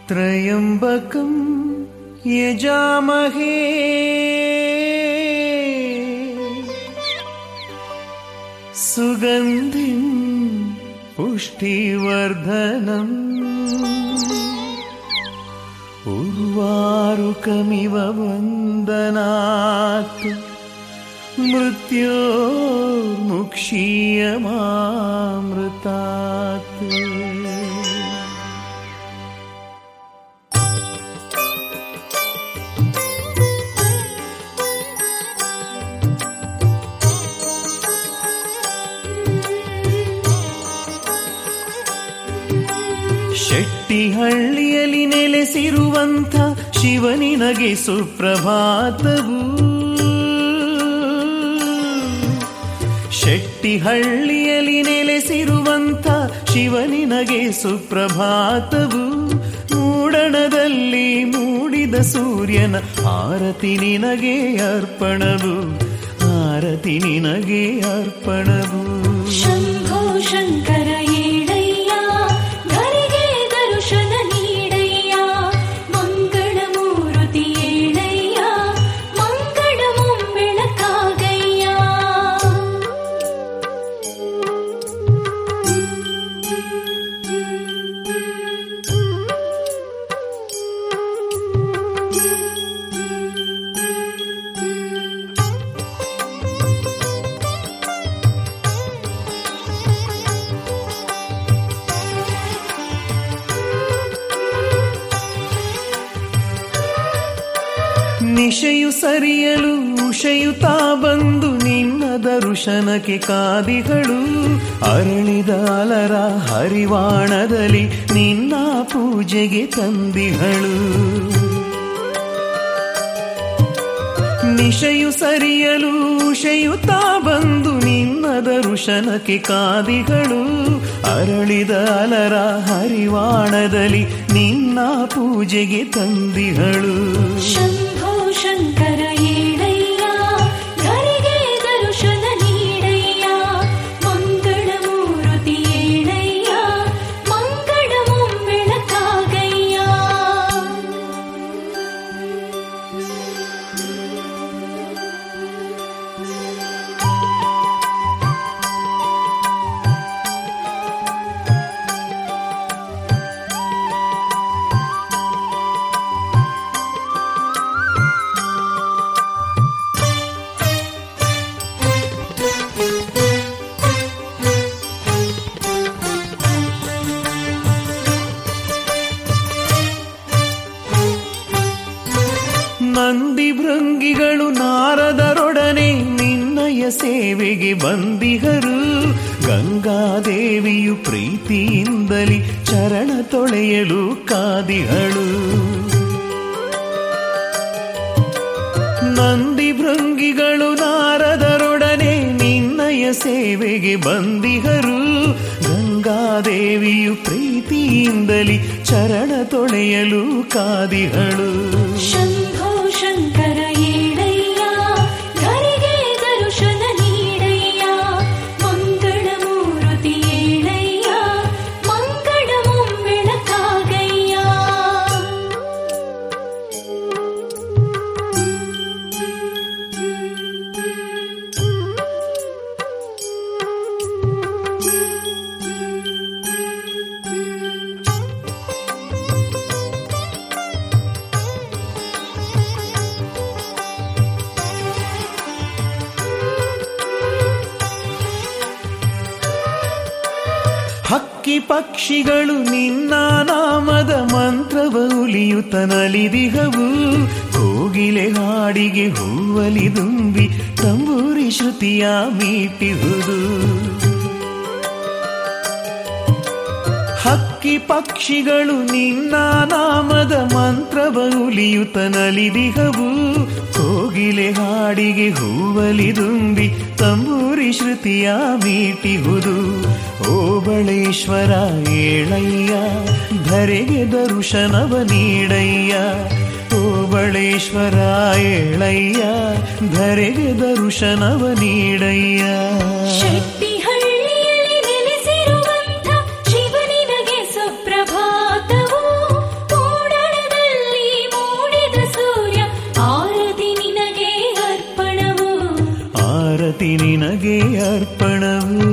त्र्यम्बकं यजामहे सुगन्धिं पुष्टिवर्धनम् उर्वारुकमिव वन्दनात् मृत्योर्मुक्षीयमामृतात् ಶೆಟ್ಟಿಹಳ್ಳಿಯಲ್ಲಿ ನೆಲೆಸಿರುವಂಥ ಶಿವನಿನಗೆ ಸುಪ್ರಭಾತವು ಶೆಟ್ಟಿಹಳ್ಳಿಯಲ್ಲಿ ನೆಲೆಸಿರುವಂಥ ಶಿವನಿನಗೆ ಸುಪ್ರಭಾತವು ಮೂಡಣದಲ್ಲಿ ಮೂಡಿದ ಸೂರ್ಯನ ಆರತಿ ನಿನಗೆ ಅರ್ಪಣವು ಆರತಿ ನಿನಗೆ ಅರ್ಪಣವು ಶಂಭೋ ಶಂಕರ ಏಳಯ್ಯ ಧರಿಗೆ ದರ್ಶನ ನೀಡಯ್ಯ ಮಂಗಳ ಮೂರುತಿ ಏಳಯ್ಯ ಮಂಗಳ ಮುಂಬೆಳಕಾಗಯ್ಯ ನಿಶೆಯು ಸರಿಯಲು ಉಷಯುತ್ತಾ ಬಂದು ನಿನ್ನ ದರ್ಶನಕ್ಕೆ ಕಾದಿಗಳು ಅರಳಿದ ಅಲರ ಹರಿವಾಣದಲ್ಲಿ ನಿನ್ನ ಪೂಜೆಗೆ ತಂದಿಗಳು ನಿಶೆಯು ಸರಿಯಲು ಉಷಯುತ್ತಾ ಬಂದು ನಿನ್ನ ದರ್ಶನಕ್ಕೆ ಕಾದಿಗಳು ಅರಳಿದ ಅಲರ ಹರಿವಾಣದಲ್ಲಿ ನಿನ್ನ ಪೂಜೆಗೆ ತಂದಿಗಳು ಶಂಭೋ ಶಂಕರ ಏಳಯ್ಯ ಧರಿಗೆ ದರ್ಶನ ನೀಡಯ್ಯ ಮಂಗಳ ಮೂರುತಿ ಏಳಯ್ಯ ಮಂಗಳ ಮುಂಬೆಳಕಾಗಯ್ಯ ನಂದಿ ಭೃಂಗಿಗಳು ನಾರದರೊಡನೆ ನಿನ್ನಯ ಸೇವೆಗೆ ಬಂದಿಹರು ಗಂಗಾದೇವಿಯು ಪ್ರೀತಿಯಿಂದಲಿ ಚರಣ ತೊಳೆಯಲು ಕಾದಿಹಳು ನಂದಿ ಭೃಂಗಿಗಳು ನಾರದರೊಡನೆ ನಿನ್ನಯ ಸೇವೆಗೆ ಬಂದಿಹರು ಗಂಗಾದೇವಿಯು ಪ್ರೀತಿಯಿಂದಲಿ ಚರಣ ತೊಳೆಯಲು ಕಾದಿಹಳು ಶಂಭೋ ಶಂಕರ ಏಳಯ್ಯ ಧರಿಗೆ ದರ್ಶನ ನೀಡಯ್ಯ ಮಂಗಳ ಮೂರುತಿ ಏಳಯ್ಯ ಮಂಗಳ ಮುಂಬೆಳಕಾಗಯ್ಯ ಹಕ್ಕಿ ಪಕ್ಷಿಗಳು ನಿನ್ನ ನಾಮದ ಮಂತ್ರವ ಉಲಿಯುತ್ತ ನಲಿದಿಹವು ಕೋಗಿಲೆ ಹಾಡಿಗೆ ಹೂವಲಿ ದುಂಬಿ ತಂಬೂರಿ ಶ್ರುತಿಯ ಮೀಟಿಹುದು ಹಕ್ಕಿ ಪಕ್ಷಿಗಳು ನಿನ್ನ ನಾಮದ ಮಂತ್ರವ ಉಲಿಯುತ್ತ ನಲಿದಿಹವು ಕೋಗಿಲೆ ಹಾಡಿಗೆ ಹೂವಲಿ ದುಂಬಿ ತಂಬೂರಿ ಶ್ರುತಿಯ ಮೀಟಿಹುದು ಓಬಳೇಶ್ವರ ಏಳಯ್ಯ ಧರೆಗೆ ದರ್ಶನವ ನೀಡಯ್ಯ ಓಬಳೇಶ್ವರ ಏಳಯ್ಯ ಧರೆಗೆ ದರ್ಶನವ ನೀಡಯ್ಯ ಶೆಟ್ಟಿಹಳ್ಳಿಯಲ್ಲಿ ನೆಲೆಸಿರುವಂಥ ಶಿವನಿನಗೆ ಸುಪ್ರಭಾತವು ಅರ್ಪಣವು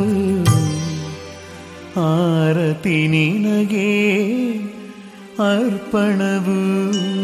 ಆರತಿ ನಿನಗೆ ಅರ್ಪಣವು